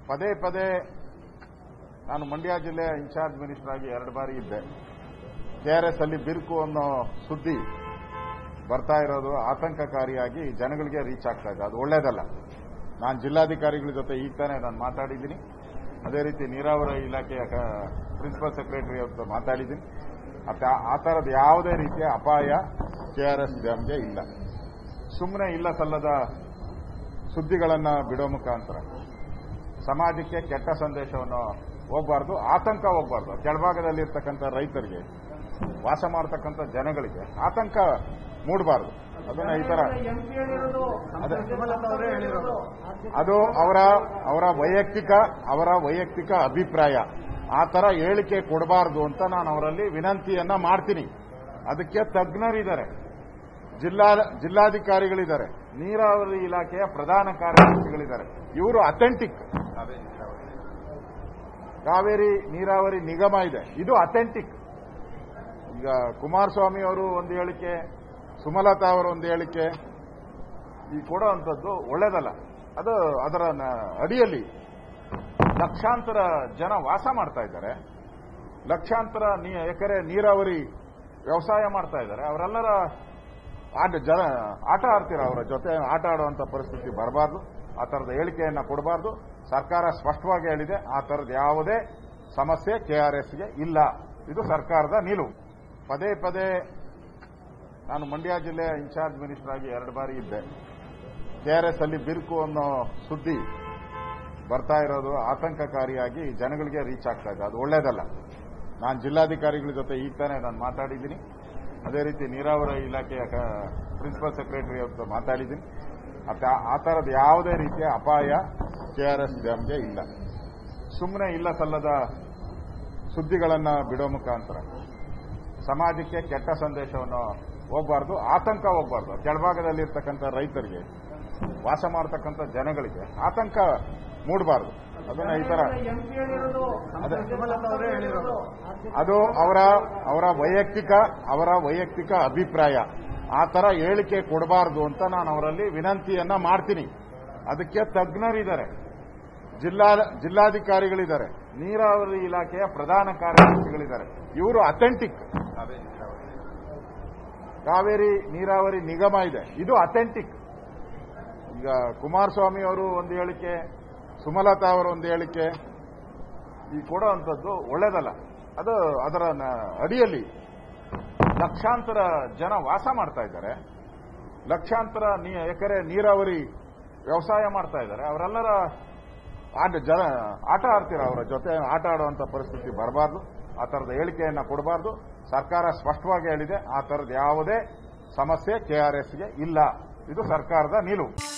ಪದೇ ಪದೇ ನಾನು ಮಂಡ್ಯ ಜಿಲ್ಲೆಯ ಇನ್ಚಾರ್ಜ್ ಮಿನಿಸ್ಟರ್ ಆಗಿ ಎರಡು ಬಾರಿ ಇದ್ದೆ ಕೆಆರ್ಎಸ್ ಅಲ್ಲಿ ಬಿರುಕು ಅನ್ನೋ ಸುದ್ದಿ ಬರ್ತಾ ಇರೋದು ಆತಂಕಕಾರಿಯಾಗಿ ಜನಗಳಿಗೆ ರೀಚ್ ಆಗ್ತಾ ಇದೆ ಅದು ಒಳ್ಳೇದಲ್ಲ ನಾನು ಜಿಲ್ಲಾಧಿಕಾರಿಗಳ ಜೊತೆ ಈಗ ತಾನೇ ನಾನು ಮಾತಾಡಿದ್ದೀನಿ ಅದೇ ರೀತಿ ನೀರಾವರಿ ಇಲಾಖೆಯ ಪ್ರಿನ್ಸಿಪಲ್ ಸೆಕ್ರೆಟರಿ ಅವ್ರ ಮಾತಾಡಿದ್ದೀನಿ ಅತ್ತ- ಆ ಥರದ ಯಾವುದೇ ರೀತಿಯ ಅಪಾಯ ಕೆಆರ್ಎಸ್ ಡ್ಯಾಮ್ಗೆ ಇಲ್ಲ ಸುಮ್ಮನೆ ಇಲ್ಲ ಸಲ್ಲದ ಸುದ್ದಿಗಳನ್ನ ಬಿಡೋ ಮುಖಾಂತರ ಸಮಾಜಕ್ಕೆ ಕೆಟ್ಟ ಸಂದೇಶವನ್ನು ಹೋಗಬಾರ್ದು ಆತಂಕ ಹೋಗಬಾರ್ದು ಕೆಳಭಾಗದಲ್ಲಿರ್ತಕ್ಕಂಥ ರೈತರಿಗೆ ವಾಸ ಮಾಡತಕ್ಕಂಥ ಜನಗಳಿಗೆ ಆತಂಕ ಮೂಡಬಾರ್ದು ಅದನ್ನ ಈ ತರ ಅದೇ. ಅದು ಅವರ ಅವರ ವೈಯಕ್ತಿಕ ಅವರ ವೈಯಕ್ತಿಕ ಅಭಿಪ್ರಾಯ ಆ ತರ ಹೇಳಿಕೆ ಕೊಡಬಾರ್ದು ಅಂತ ನಾನು ಅವರಲ್ಲಿ ವಿನಂತಿಯನ್ನ ಮಾಡ್ತೀನಿ ಅದಕ್ಕೆ ತಜ್ಞರಿದ್ದಾರೆ ಜಿಲ್ಲಾ ಜಿಲ್ಲಾಧಿಕಾರಿಗಳಿದ್ದಾರೆ ನೀರಾವರಿ ಇಲಾಖೆಯ ಪ್ರಧಾನ ಕಾರ್ಯದರ್ಶಿಗಳಿದ್ದಾರೆ ಇವರು ಅಥೆಂಟಿಕ್ ಕಾವೇರಿ ನೀರಾವರಿ ನಿಗಮ ಇದೆ ಇದು ಅಥೆಂಟಿಕ್ ಈಗ ಕುಮಾರಸ್ವಾಮಿ ಅವರು ಒಂದು ಹೇಳಿಕೆ ಸುಮಲತಾ ಅವರು ಒಂದು ಹೇಳಿಕೆ ಈ ಕೊಡುವಂಥದ್ದು ಒಳ್ಳೇದಲ್ಲ ಅದು ಅದರ ನ- ಅಡಿಯಲ್ಲಿ ಲಕ್ಷಾಂತರ ಜನ ವಾಸ ಮಾಡ್ತಾ ಇದ್ದಾರೆ ಲಕ್ಷಾಂತರ ನೀ- ಎಕರೆ ನೀರಾವರಿ ವ್ಯವಸಾಯ ಮಾಡ್ತಾ ಇದ್ದಾರೆ ಅವರೆಲ್ಲರ ಆಟ ಜನ ಆಟ ಆಡ್ತೀರ ಅವರ ಜೊತೆ ಆಟ ಆಡುವಂತ ಪರಿಸ್ಥಿತಿ ಬರಬಾರ್ದು ಆ ಥರದ ಹೇಳಿಕೆಯನ್ನ ಕೊಡಬಾರ್ದು ಸರ್ಕಾರ ಸ್ಪಷ್ಟವಾಗಿ ಹೇಳಿದೆ ಆ ಥರದ ಯಾವುದೇ ಸಮಸ್ಯೆ ಕೆಆರ್ಎಸ್ಗೆ ಇಲ್ಲ ಇದು ಸರ್ಕಾರದ ನಿಲುವು ಪದೇ ಪದೇ ನಾನು ಮಂಡ್ಯ ಜಿಲ್ಲೆಯ ಇನ್ಚಾರ್ಜ್ ಮಿನಿಸ್ಟರ್ ಆಗಿ ಎರಡು ಬಾರಿ ಇದ್ದೆ ಕೆಆರ್ಎಸ್ ಅಲ್ಲಿ ಬಿರುಕು ಅನ್ನೋ ಸುದ್ದಿ ಬರ್ತಾ ಇರೋದು ಆತಂಕಕಾರಿಯಾಗಿ ಜನಗಳಿಗೆ ರೀಚ್ ಆಗ್ತಾ ಇದೆ ಅದು ಒಳ್ಳೇದಲ್ಲ ನಾನು ಜಿಲ್ಲಾಧಿಕಾರಿಗಳ ಜೊತೆ ಈಗ ತಾನೇ ನಾನು ಮಾತಾಡಿದ್ದೀನಿ ಅದೇ ರೀತಿ ನೀರಾವರಿ ಇಲಾಖೆಯ ಪ್ರಿನ್ಸಿಪಲ್ ಸೆಕ್ರೆಟರಿ ಅವ್ರ ಮಾತಾಡಿದ್ದೀನಿ ಅತ್ತ- ಆ ಥರದ ಯಾವುದೇ ರೀತಿಯ ಅಪಾಯ ಕೆಆರ್ಎಸ್ ಡ್ಯಾಮ್ಗೆ ಇಲ್ಲ ಸುಮ್ಮನೆ ಇಲ್ಲ ಸಲ್ಲದ ಸುದ್ದಿಗಳನ್ನ ಬಿಡೋ ಮುಖಾಂತರ ಸಮಾಜಕ್ಕೆ ಕೆಟ್ಟ ಸಂದೇಶವನ್ನು ಹೋಗಬಾರ್ದು ಆತಂಕ ಹೋಗಬಾರ್ದು ಕೆಳಭಾಗದಲ್ಲಿರ್ತಕ್ಕಂಥ ರೈತರಿಗೆ ವಾಸ ಮಾಡತಕ್ಕಂಥ ಜನಗಳಿಗೆ ಆತಂಕ ಮೂಡಬಾರ್ದು ಅದನ್ನ ಈ ತರ ಅದೇ. ಅದು ಅವರ ಅವರ ವೈಯಕ್ತಿಕ ಅವರ ವೈಯಕ್ತಿಕ ಅಭಿಪ್ರಾಯ ಆ ತರ ಹೇಳಿಕೆ ಕೊಡಬಾರ್ದು ಅಂತ ನಾನು ಅವರಲ್ಲಿ ವಿನಂತಿಯನ್ನ ಮಾಡ್ತೀನಿ ಅದಕ್ಕೆ ತಜ್ಞರಿದ್ದಾರೆ ಜಿಲ್ಲಾ ಜಿಲ್ಲಾಧಿಕಾರಿಗಳಿದ್ದಾರೆ ನೀರಾವರಿ ಇಲಾಖೆಯ ಪ್ರಧಾನ ಕಾರ್ಯದರ್ಶಿಗಳಿದ್ದಾರೆ ಇವರು ಅಥೆಂಟಿಕ್ ಕಾವೇರಿ ನೀರಾವರಿ ನಿಗಮ ಇದೆ ಇದು ಅಥೆಂಟಿಕ್ ಈಗ ಕುಮಾರಸ್ವಾಮಿ ಅವರು ಒಂದು ಹೇಳಿಕೆ ಸುಮಲತಾ ಅವರು ಒಂದು ಹೇಳಿಕೆ ಈ ಕೊಡುವಂಥದ್ದು ಒಳ್ಳೇದಲ್ಲ ಅದು ಅದರ ನ- ಅಡಿಯಲ್ಲಿ ಲಕ್ಷಾಂತರ ಜನ ವಾಸ ಮಾಡ್ತಾ ಇದ್ದಾರೆ ಲಕ್ಷಾಂತರ ನೀ- ಎಕರೆ ನೀರಾವರಿ ವ್ಯವಸಾಯ ಮಾಡ್ತಾ ಇದ್ದಾರೆ ಅವರೆಲ್ಲರ ಆಟ ಜನ ಆಟ ಆಡ್ತೀರ ಅವರ ಜೊತೆ ಆಟ ಆಡುವಂತ ಪರಿಸ್ಥಿತಿ ಬರಬಾರ್ದು ಆ ಥರದ ಹೇಳಿಕೆಯನ್ನ ಕೊಡಬಾರ್ದು ಸರ್ಕಾರ ಸ್ಪಷ್ಟವಾಗಿ ಹೇಳಿದೆ ಆ ಥರದ ಯಾವುದೇ ಸಮಸ್ಯೆ ಕೆಆರ್ಎಸ್ಗೆ ಇಲ್ಲ ಇದು ಸರ್ಕಾರದ ನಿಲುವು